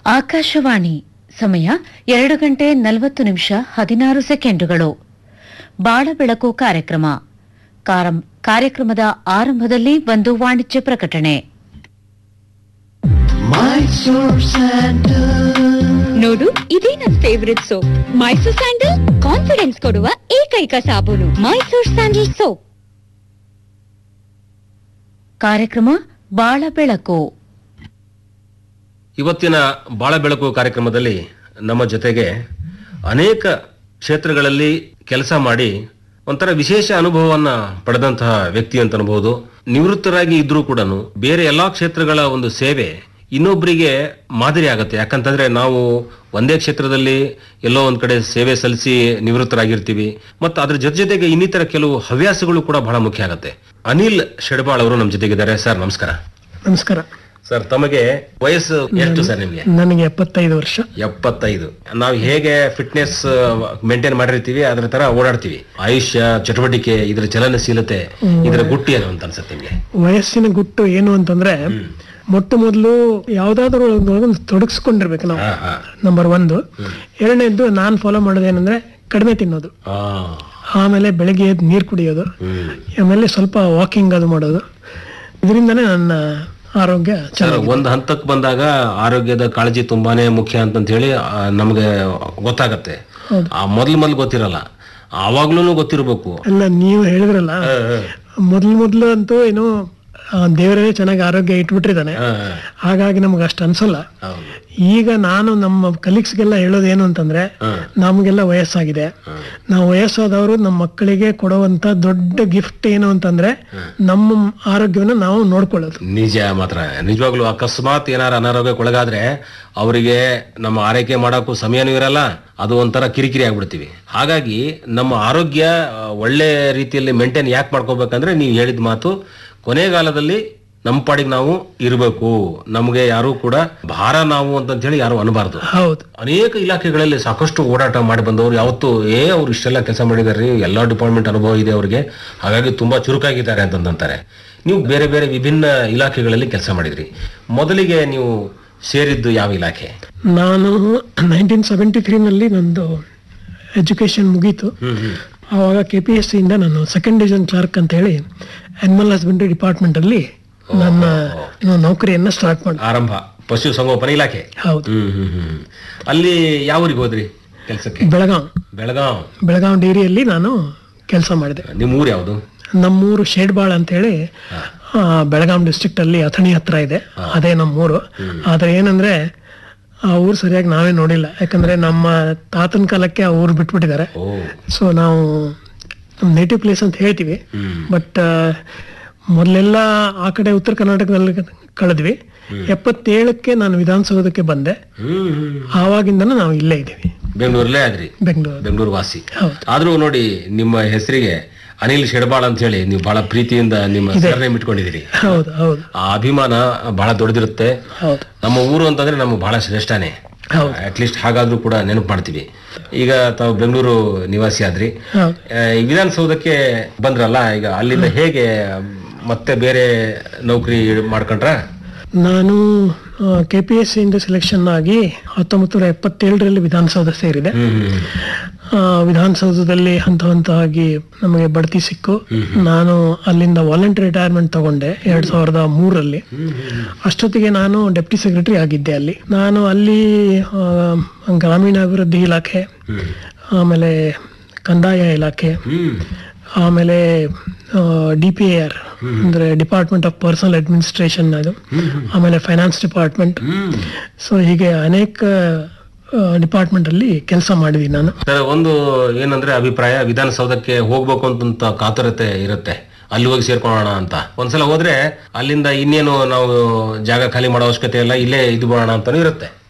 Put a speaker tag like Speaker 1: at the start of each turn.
Speaker 1: ಆಕಾಶವಾಣಿ ಸಮಯ ಎರಡು ಗಂಟೆ ನಲವತ್ತು ನಿಮಿಷ ಹದಿನಾರು ಸೆಕೆಂಡುಗಳು ಬಾಳ ಬೆಳಕು ಕಾರ್ಯಕ್ರಮ ಕಾರಂ- ಕಾರ್ಯಕ್ರಮದ ಆರಂಭದಲ್ಲಿ ಒಂದು ವಾಣಿಜ್ಯ ಪ್ರಕಟಣೆ
Speaker 2: ನೋಡು ಇದೇ ನನ್ favourite soap Mysore sandal confidence ಕೊಡುವ ಏಕೈಕ ಸಾಬೂನು ಮೈಸೂರ್ ಸ್ಯಾಂಡಲ್ ಸೋಪ್
Speaker 1: ಕಾರ್ಯಕ್ರಮ ಬಾಳ ಬೆಳಕು
Speaker 3: ಇವತ್ತಿನ ಬಾಳ ಬೆಳಕು ಕಾರ್ಯಕ್ರಮದಲ್ಲಿ ನಮ್ಮ ಜೊತೆಗೆ ಅನೇಕ ಕ್ಷೇತ್ರಗಳಲ್ಲಿ ಕೆಲಸ ಮಾಡಿ ಒಂಥರ ವಿಶೇಷ ಅನುಭವವನ್ನ ಪಡೆದಂತಹ ವ್ಯಕ್ತಿ ಅಂತ ಅನ್ಬಹುದು ನಿವೃತ್ತರಾಗಿ ಇದ್ರೂ ಕೂಡ ಬೇರೆ ಎಲ್ಲಾ ಕ್ಷೇತ್ರಗಳ ಒಂದು ಸೇವೆ ಇನ್ನೊಬ್ಬರಿಗೆ ಮಾದರಿ ಆಗತ್ತೆ ಯಾಕಂತಂದ್ರೆ ನಾವು ಒಂದೇ ಕ್ಷೇತ್ರದಲ್ಲಿ ಎಲ್ಲೋ ಒಂದ್ ಕಡೆ ಸೇವೆ ಸಲ್ಲಿಸಿ ನಿವೃತ್ತರಾಗಿರ್ತೀವಿ ಮತ್ತು ಅದ್ರ ಜೊತೆ ಜೊತೆಗೆ ಇನ್ನಿತರ ಕೆಲವು ಹವ್ಯಾಸಗಳು ಕೂಡ ಬಹಳ ಮುಖ್ಯ ಆಗತ್ತೆ ಅನಿಲ್ ಶೆಡ್ಬಾಳ್ ಅವರು ನಮ್ಮ ಜೊತೆಗಿದ್ದಾರೆ ಸರ್ ನಮಸ್ಕಾರ
Speaker 4: ನಮಸ್ಕಾರ
Speaker 3: ಸರ್ ತಮಗೆ ವಯಸ್ಸು ಎಷ್ಟು ಸರ್ ನಿಮ್ಗೆ
Speaker 4: ನನಗೆ ಎಪ್ಪತ್ತೈದು ವರ್ಷ
Speaker 3: ಎಪ್ಪತ್ತೈದು ನಾವು ಹೇಗೆ ಫಿಟ್ನೆಸ್ ಮೇಂಟೈನ್ ಮಾಡಿರ್ತೀವಿ ಅದ್ರ ತರ ಓಡಾಡ್ತೀವಿ ಆಯುಷ್ಯ ಚಟುವಟಿಕೆ ಇದ್ರ ಚಲನಶೀಲತೆ ಇದರ ಗುಟ್ಟಿ ಏನು ಅಂತ ಅನ್ಸುತ್ತೆ ನಿಮ್ಗೆ
Speaker 4: ವಯಸ್ಸಿನ ಗುಟ್ಟು ಏನು ಅಂತಂದ್ರೆ ಮೊಟ್ಟ ಮೊದಲು ಯಾವ್ದಾದ್ರು ಒಂದು ತೊಡಗಿಸ್ಕೊಂಡಿರ್ಬೇಕು ನಾವು
Speaker 3: ಹಾ, ಹಾ.
Speaker 4: ನಂಬರ್ ಒಂದು ಎರಡನೇದ್ದು ನಾನ್ ಫಾಲೋ ಮಾಡೋದೇನಂದ್ರೆ ಕಡಿಮೆ ತಿನ್ನೋದು
Speaker 3: ಆ,
Speaker 4: ಆಮೇಲೆ ಬೆಳಗ್ಗೆ ಎದ್ದು ನೀರು ಕುಡಿಯೋದು
Speaker 3: ಹ್ಮ್.
Speaker 4: ಆಮೇಲೆ ಸ್ವಲ್ಪ ವಾಕಿಂಗ್ ಅದು ಮಾಡೋದು ಇದರಿಂದನೇ ನನ್ನ ಆರೋಗ್ಯ
Speaker 3: ಸರ್
Speaker 4: ಚೆನ್ನಾಗಿ
Speaker 3: ಒಂದ್ ಹಂತಕ್ಕೆ ಬಂದಾಗ ಆರೋಗ್ಯದ ಕಾಳಜಿ ತುಂಬಾನೇ ಮುಖ್ಯ ಅಂತಂತ ಹೇಳಿ ಆ, ನಮ್ಗೆ ಗೊತ್ತಾಗತ್ತೆ ಆ ಮೊದ್ಲು ಮೊದ್ಲು ಗೊತ್ತಿರಲ್ಲ ಆವಾಗ್ಲೂ ಗೊತ್ತಿರ್ಬೇಕು
Speaker 4: ಅಲ್ಲ ನೀವು ಹೇಳಿದ್ರಲ್ಲ
Speaker 3: ಆ, ಆ,
Speaker 4: ಮೊದ್ಲು ಮೊದ್ಲು ಅಂತೂ ಏನು ಆ, ದೇವರೇ ಚೆನ್ನಾಗಿ ಆರೋಗ್ಯ ಇಟ್ಬಿಟ್ಟಿದ್ದಾನೆ
Speaker 3: ಆ, ಆ,
Speaker 4: ಹಾಗಾಗಿ ನಮ್ಗೆ ಅಷ್ಟು ಅನ್ಸಲ್ಲ
Speaker 3: ಹೌದು.
Speaker 4: ಈಗ ನಾನು ನಮ್ಮ ಕಲೀಗ್ಸ್ಗೆಲ್ಲ ಹೇಳೋದು ಏನು ಅಂತಂದ್ರೆ ನಮಗೆಲ್ಲ ವಯಸ್ಸಾಗಿದೆ ನಾವು ವಯಸ್ಸಾದವರು ನಮ್ಮ ಮಕ್ಕಳಿಗೆ ಕೊಡುವಂತ ದೊಡ್ಡ ಗಿಫ್ಟ್ ಏನು ಅಂತಂದ್ರೆ ನಮ್ಮ ಆರೋಗ್ಯವನ್ನು ನಾವು ನೋಡ್ಕೊಳ್ಳೋದು
Speaker 3: ನಿಜ ಮಾತ್ರ ನಿಜವಾಗ್ಲೂ ಅಕಸ್ಮಾತ್ ಏನಾರ ಅನಾರೋಗ್ಯಕ್ಕೊಳಗಾದ್ರೆ ಅವರಿಗೆ ನಮ್ಮ ಆರೈಕೆ ಮಾಡೋಕ್ಕೂ ಸಮಯನೂ ಇರಲ್ಲ ಅದು ಒಂಥರ ಕಿರಿಕಿರಿ ಆಗ್ಬಿಡ್ತೀವಿ ಹಾಗಾಗಿ ನಮ್ಮ ಆರೋಗ್ಯ ಆ, ಒಳ್ಳೆ ರೀತಿಯಲ್ಲಿ ಮೇಂಟೈನ್ ಯಾಕೆ ಮಾಡ್ಕೋಬೇಕಂದ್ರೆ ನೀವು ಹೇಳಿದ ಮಾತು ಕೊನೆಗಾಲದಲ್ಲಿ ನಮ್ಮ ಪಾಡಿಗೆ ನಾವು ಇರಬೇಕು ನಮಗೆ ಯಾರು ಕೂಡ ಭಾರ ನಾವು ಅಂತ ಹೇಳಿ ಯಾರು ಅನಬಾರ್ದು
Speaker 4: ಹೌದು
Speaker 3: ಅನೇಕ ಇಲಾಖೆಗಳಲ್ಲಿ ಸಾಕಷ್ಟು ಓಡಾಟ ಮಾಡಿ ಬಂದವರು ಯಾವತ್ತು ಏ ಅವ್ರು ಇಷ್ಟೆಲ್ಲ ಕೆಲಸ ಮಾಡಿದಾರೆ ಎಲ್ಲಾ ಡಿಪಾರ್ಟ್ಮೆಂಟ್ ಅನುಭವ ಇದೆ ಅವರಿಗೆ ಹಾಗಾಗಿ ತುಂಬಾ ಚುರುಕಾಗಿದ್ದಾರೆ ಅಂತಂದಂತಾರೆ ನೀವು ಬೇರೆ ಬೇರೆ ವಿಭಿನ್ನ ಇಲಾಖೆಗಳಲ್ಲಿ ಕೆಲಸ ಮಾಡಿದ್ರಿ ಮೊದಲಿಗೆ ನೀವು ಸೇರಿದ್ದು ಯಾವ ಇಲಾಖೆ
Speaker 4: ನಾನು ನೈನ್ಟೀನ್ ಸೆವೆಂಟಿ ತ್ರೀನಲ್ಲಿ ನಂದು ಎಜುಕೇಶನ್ ಮುಗೀತು
Speaker 3: ಹ್ಮ್ ಹ್ಮ್
Speaker 4: ಆವಾಗ ಕೆ ಪಿ ಎಸ್ ಸಿಯಿಂದ ನಾನು ಸೆಕೆಂಡ್ ಡಿವಿಷನ್ ಕ್ಲರ್ಕ್ ಅಂತ ಹೇಳಿ ಅನಿಮಲ್ ಹಸ್ಬೆಂಡ್ರಿ ಡಿಪಾರ್ಟ್ಮೆಂಟ್ ಅಲ್ಲಿ ನನ್ನ ನಾನು ನೌಕರಿಯನ್ನ ಸ್ಟಾರ್ಟ್ ಮಾಡಿ
Speaker 3: ಆರಂಭ ಪಶು ಸಂಗೋಪನೆ ಇಲಾಖೆ
Speaker 4: ಹೌದು
Speaker 3: ಹ್ಮ್ ಹ್ಮ್ ಹ್ಮ್ ಅಲ್ಲಿ ಯಾವ ಊರಿಗೆ ಹೋದ್ರಿ ಕೆಲಸಕ್ಕೆ
Speaker 4: ಬೆಳಗಾಂ
Speaker 3: ಬೆಳಗಾವ್
Speaker 4: ಬೆಳಗಾಂ ಡೇರಿಯಲ್ಲಿ ನಾನು ಕೆಲಸ ಮಾಡಿದೆ
Speaker 3: ನಿಮ್ಮ ಊರು ಯಾವುದು
Speaker 4: ನಮ್ಮೂರು ಶೇಡ್ಬಾಳ್ ಅಂತ ಹೇಳಿ ಆ, ಬೆಳಗಾಂ ಡಿಸ್ಟ್ರಿಕ್ಟ್ ಅಲ್ಲಿ ಅಥಣಿ ಹತ್ರ ಇದೆ ಅದೇ ನಮ್ಮೂರು ಆದ್ರೆ ಏನಂದ್ರೆ ಆ ಊರು ಸರಿಯಾಗಿ ನಾವೇ ನೋಡಿಲ್ಲ ಯಾಕಂದ್ರೆ ನಮ್ಮ ತಾತನ ಕಾಲಕ್ಕೆ ಆ ಊರು ಬಿಟ್ಬಿಟ್ಟಿದ್ದಾರೆ
Speaker 3: ಓ
Speaker 4: ಸೊ ನಾವು ನೇಟಿವ್ ಪ್ಲೇಸ್ ಅಂತ ಹೇಳ್ತೀವಿ
Speaker 3: ಹ್ಮ್
Speaker 4: ಬಟ್ ಮೊದಲೆಲ್ಲ ಆ ಕಡೆ ಉತ್ತರ ಕರ್ನಾಟಕದಲ್ಲಿ ಕಳೆದ್ವಿ ಎಪ್ಪತ್ತೇಳಕ್ಕೆ ನಾನು ವಿಧಾನಸೌಧಕ್ಕೆ ಬಂದೆ
Speaker 3: ಹ್ಮ್ ಹ್ಮ್
Speaker 4: ಆವಾಗಿಂದನೂ ನಾವು ಇಲ್ಲೇ ಇದ್ದೀವಿ
Speaker 3: ಬೆಂಗಳೂರಲ್ಲೇ ಆದ್ರಿ
Speaker 4: ಬೆಂಗಳೂರು
Speaker 3: ಬೆಂಗಳೂರು ವಾಸಿ
Speaker 4: ಹೌದು.
Speaker 3: ಆದ್ರೂ ನೋಡಿ ನಿಮ್ಮ ಹೆಸರಿಗೆ ಅನಿಲ್ ಶೆಡಬಾಳ್ ಅಂತ ಹೇಳಿ ನೀವು ಬಹಳ ಪ್ರೀತಿಯಿಂದ ನಿಮ್ಮ ಸರ್ನೇಮ್ ಇಟ್ಕೊಂಡಿದ್ದೀರಿ
Speaker 4: ಹೌದು ಹೌದು
Speaker 3: ಆ ಅಭಿಮಾನ ಬಹಳ ದೊಡ್ಡದಿರುತ್ತೆ
Speaker 4: ಹೌದು
Speaker 3: ನಮ್ಮ ಊರು ಅಂತಂದ್ರೆ ನಮ್ಗೆ ಬಹಳ ಶ್ರೇಷ್ಠನೇ
Speaker 4: ಹೌದು.
Speaker 3: ಅಟ್ಲೀಸ್ಟ್ ಹಾಗಾದ್ರೂ ಕೂಡ ನೆನಪು ಮಾಡ್ತೀವಿ ಈಗ ತಾವು ಬೆಂಗಳೂರು ನಿವಾಸಿ ಆದ್ರಿ
Speaker 4: ಹೌದು
Speaker 3: ಆ, ಈ ವಿಧಾನಸೌಧಕ್ಕೆ ಬಂದ್ರಲ್ಲ ಈಗ ಅಲ್ಲಿಂದ ಹೇಗೆ ಮತ್ತೆ ಬೇರೆ ನೌಕರಿ ಮಾಡ್ಕೊಂಡ್ರ
Speaker 4: ನಾನು ಕೆ ಪಿ ಎಸ್ ಇಂದ ಸೆಲೆಕ್ಷನ್ ಆಗಿ ಹತ್ತೊಂಬತ್ತು ನೂರ ಎಪ್ಪತ್ತೇಳರಲ್ಲಿ ವಿಧಾನಸೌಧ ಸೇರಿದೆ ಆ, ವಿಧಾನಸೌಧದಲ್ಲಿ ಹಂತ ಹಂತವಾಗಿ ನಮಗೆ ಬಡ್ತಿ ಸಿಕ್ಕು ನಾನು ಅಲ್ಲಿಂದ ವಾಲಂಟರಿ ರಿಟೈರ್ಮೆಂಟ್ ತಗೊಂಡೆ ಎರಡ್ ಸಾವಿರದ ಮೂರರಲ್ಲಿ ಅಷ್ಟೊತ್ತಿಗೆ ನಾನು ಡೆಪ್ಟಿ ಸೆಕ್ರೆಟರಿ ಆಗಿದ್ದೆ ಅಲ್ಲಿ ನಾನು ಅಲ್ಲಿ ಆ, ಗ್ರಾಮೀಣಾಭಿವೃದ್ಧಿ ಇಲಾಖೆ ಆಮೇಲೆ ಕಂದಾಯ ಇಲಾಖೆ
Speaker 3: ಹ್ಮ್
Speaker 4: ಆಮೇಲೆ ಡಿ ಪಿ ಆರ್ ಅಂದ್ರೆ ಡಿಪಾರ್ಟ್ಮೆಂಟ್ ಆಫ್ ಪರ್ಸನಲ್ ಅಡ್ಮಿನಿಸ್ಟ್ರೇಷನ್ ಅದು ಆಮೇಲೆ ಫೈನಾನ್ಸ್ ಡಿಪಾರ್ಟ್ಮೆಂಟ್
Speaker 3: ಹ್ಮ್
Speaker 4: ಸೊ ಹೀಗೆ ಅನೇಕ ಡಿಪಾರ್ಟ್ಮೆಂಟ್ ಅಲ್ಲಿ ಕೆಲಸ ಮಾಡಿದೀನಿ ನಾನು
Speaker 3: ಸರ್, ಒಂದು ಏನಂದ್ರೆ ಅಭಿಪ್ರಾಯ ವಿಧಾನಸೌಧಕ್ಕೆ ಹೋಗ್ಬೇಕು ಅಂತ ಕಾತುರತೆ ಇರುತ್ತೆ ಅಲ್ಲಿ ಹೋಗಿ ಸೇರ್ಕೊಳ್ಳೋಣ ಅಂತ ಒಂದ್ಸಲ ಹೋದ್ರೆ ಅಲ್ಲಿಂದ ಇನ್ನೇನು ನಾವು ಜಾಗ ಖಾಲಿ ಮಾಡೋ ಅವಶ್ಯಕತೆ ಇಲ್ಲ ಇಲ್ಲೇ ಇದು ಮಾಡೋಣ ಅಂತಾನು ಇರುತ್ತೆ